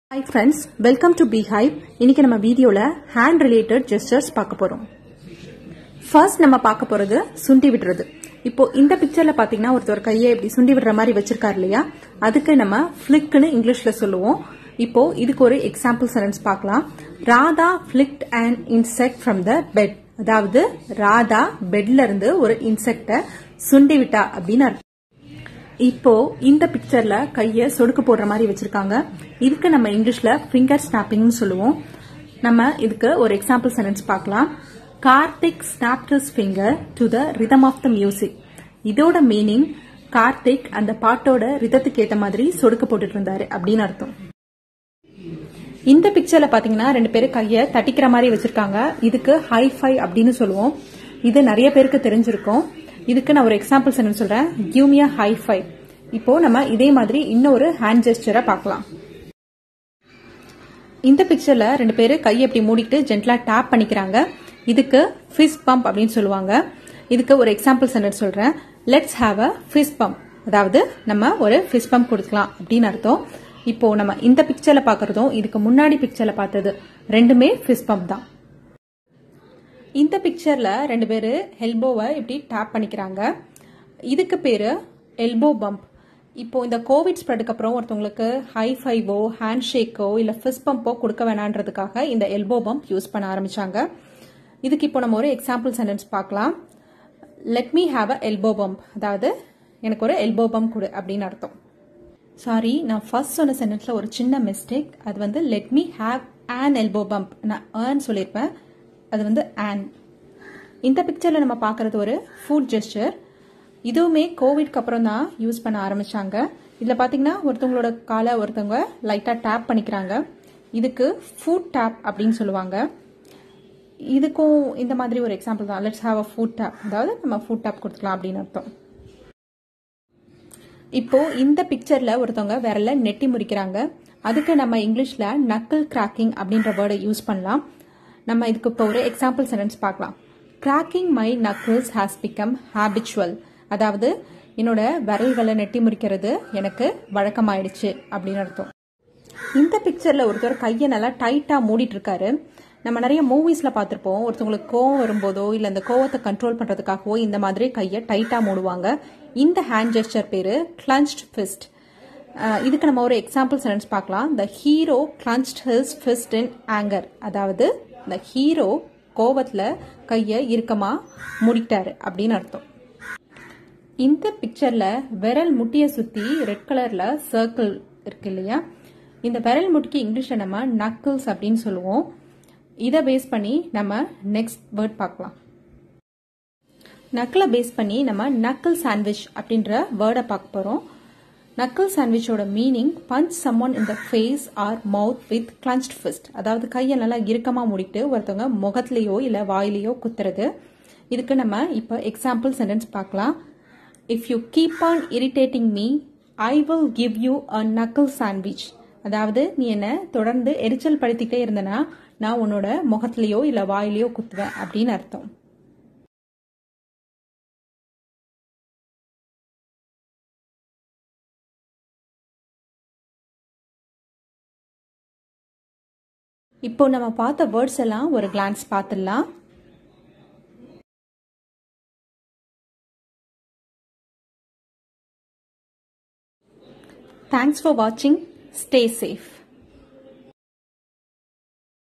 hi friends welcome to B hype இன்னைக்கு நம்ம வீடியோல ஹேண்ட் ரிலேட்டட் ஜெஸ்டர்ஸ் பார்க்க போறோம் ஃபர்ஸ்ட் நம்ம பார்க்க போறது சுண்டி விடுறது இப்போ இந்த பிக்சர்ல பாத்தீங்கன்னா ஒருத்தர் கையை இப்படி சுண்டி விடுற மாதிரி வச்சிருக்காரு இல்லையா அதுக்கு நம்ம ஃபிளிக்னு இங்கிலீஷ்ல சொல்லுவோம் இப்போ இதுக்கு ஒரு எக்ஸாம்பிள் சென்டென்ஸ் பார்க்கலாம் Radha flicked and insect from the bed அதாவது ராதா பெட்ல இருந்து ஒரு இன்செக்ட சுண்டி விட்டா அப்படின்னு அர்த்தம் இப்போ இந்த பிக்சர்ல கைய சொடுக்கு போடுற மாதிரி வச்சிருக்காங்க இதுக்கு நம்ம இங்கிலீஷ்ல ஃபிங்கர் ஸ்னாப்பிங்னு சொல்லுவோம் நம்ம இதுக்கு ஒரு எக்ஸாம்பிள் சென்டென்ஸ் பார்க்கலாம் Karthik snapped his finger to the rhythm of the music இதோட மீனிங் கார்த்திக் அந்த பாட்டோட ரிதத்துக்கு ஏத்த மாதிரி சொடுக்கு போட்டுட்டு இருந்தாரு அப்படின்னு அர்த்தம் இந்த பிக்சர்ல பாத்தீங்கன்னா ரெண்டு பேரும் கைய தட்டிக்கிற மாதிரி வச்சிருக்காங்க இதுக்கு ஹை ஃபை அப்படின்னு சொல்லுவோம் இது நிறைய பேருக்கு தெரிஞ்சிருக்கும் இதுக்கு நான் ஒரு எக்ஸாம்பிள் சென்டென்ஸ் சொல்றேன் give me a high five இப்போ நம்ம இதே மாதிரி இன்னொரு ஹேண்ட் ஜெஸ்டரை பார்க்கலாம் இந்த பிக்சர்ல ரெண்டு பேரு கையை இப்படி மூடிட்டு ஜென்டலா டேப் பண்ணிக்கிறாங்க இதுக்கு ஃபிஸ் பம்ப் அப்படின்னு சொல்லுவாங்க இதுக்கு ஒரு எக்ஸாம்பிள் சென்டென்ஸ் சொல்றேன் let's have a fist bump அதாவது நம்ம ஒரு ஃபிஸ் பம்ப் கொடுக்கலாம் அப்படின்னு அர்த்தம் இப்போ நம்ம இந்த பிக்சர்ல பாக்குறதும் இதுக்கு முன்னாடி பிக்சர்ல பார்த்தது ரெண்டுமே ஃபிஸ் பம்ப் தான் இந்த பிக்சர்ல ரெண்டு பேரு எல்போவை இப்படி டேப் பண்ணிக்கிறாங்க இதுக்கு பேரு எல்போ பம்ப் இப்போ இந்த கோவிட் ஸ்ப்ரெடுக்கு அப்புறம் ஒருத்தவங்களுக்கு ஹை ஃபைவோ ஹேண்ட் ஷேக்கோ இல்ல ஃபிஸ் பம்போ கொடுக்க வேணான்றதுக்காக இந்த எல்போ பம்ப் யூஸ் பண்ண ஆரம்பிச்சாங்க இதுக்கு இப்போ நம்ம ஒரு எக்ஸாம்பிள் சென்டென்ஸ் பார்க்கலாம் let me have a elbow bump அதாவது எனக்கு ஒரு எல்போ பம்ப் கொடு அப்படின்னு அர்த்தம் சாரி நான் ஃபர்ஸ்ட் சொன்ன சென்டென்ஸ்ல ஒரு சின்ன மிஸ்டேக் அது வந்து let me have an elbow bump நான் ஏர்ன் சொல்லியிருப்பேன் அது வந்து ஆன் இந்த பிக்சர்ல நம்ம பார்க்கறது ஒரு ஃபுட் ஜெஸ்டர் இதுவுமே கோவிட்க்கு அப்புறம் தான் யூஸ் பண்ண ஆரம்பிச்சாங்க இதுல பாத்தீங்கன்னா ஒருத்தவங்களோட காலை ஒருத்தவங்க லைட்டா டேப் பண்ணிக்கிறாங்க இதுக்கு ஃபுட் டேப் அப்படின்னு சொல்லுவாங்க இதுக்கும் இந்த மாதிரி ஒரு எக்ஸாம்பிள் தான் let's have a foot tap அதாவது நம்ம ஃபுட் டேப் கொடுத்துக்கலாம் அப்படின்னு அர்த்தம் இப்போ இந்த பிக்சர்ல ஒருத்தவங்க விரல நெட்டி முறிக்கிறாங்க அதுக்கு நம்ம இங்கிலீஷ்ல நக்கிள் கிராக்கிங் அப்படின்ற வேர்டை யூஸ் பண்ணலாம் நம்ம இதுக்கு இப்போ ஒரு எக்ஸாம்பிள் சென்டென்ஸ் பார்க்கலாம் cracking my knuckles has become habitual அதாவது என்னோட விரல்களை நெட்டி முறிக்கிறது எனக்கு வழக்கமாயிடுச்சு அப்படின்னு அர்த்தம் இந்த பிக்சர்ல ஒருத்தர் கையை நல்லா டைட்டா மூடிட்டு இருக்காரு நம்ம நிறைய மூவிஸ்ல பார்த்திருப்போம் ஒருத்தவங்களுக்கு கோவம் வரும்போதோ இல்ல அந்த கோவத்தை கண்ட்ரோல் பண்றதுக்காகவோ இந்த மாதிரி கையை டைட்டா மூடுவாங்க இந்த ஹேண்ட் ஜெஸ்டர் பேரு கிளன்ச்ட் ஃபிஸ்ட் இதுக்கு நம்ம ஒரு எக்ஸாம்பிள் சென்டென்ஸ் பார்க்கலாம் the hero clenched his fist in anger அதாவது இந்த ஹீரோ கோவத்துல கைய இறுக்கமா மூடிட்டாரு அப்படின்னு அர்த்தம் இந்த பிக்சர்ல விரல் முட்டிய சுத்தி ரெட் கலர்ல சர்க்கிள் இருக்கு இல்லையா இந்த விரல் முட்டிக்கு இங்கிலீஷ்ல நம்ம நக்கிள்ஸ் அப்படின்னு சொல்லுவோம் இதை பேஸ் பண்ணி நம்ம நெக்ஸ்ட் வேர்ட் பார்க்கலாம் நக்கிளை பேஸ் பண்ணி நம்ம நக்கிள் சாண்ட்விச் அப்படின்ற வேர்டை பார்க்க போறோம் நக்கிள் சாண்ட்விச்சோட மீனிங் punch someone in the face or mouth with clenched fist அதாவது கையை நல்லா இறுக்கமா மூடிட்டு ஒருத்தவங்க முகத்திலேயோ இல்ல வாயிலையோ குத்துறது இதுக்கு நம்ம இப்போ எக்ஸாம்பிள் சென்டென்ஸ் பார்க்கலாம் if you keep on irritating me I will give you a knuckle sandwich அதாவது நீ என்ன தொடர்ந்து எரிச்சல் படுத்திக்கிட்டே இருந்தனா நான் உன்னோட முகத்திலேயோ இல்ல வாயிலையோ குத்துவேன் அப்படின்னு அர்த்தம் இப்போ நம்ம பார்த்த வேர்ட்ஸ் எல்லாம் ஒரு கிளான்ஸ் பார்த்துடலாம் தேங்க்ஸ் ஃபார் வாட்சிங் ஸ்டே சேஃப்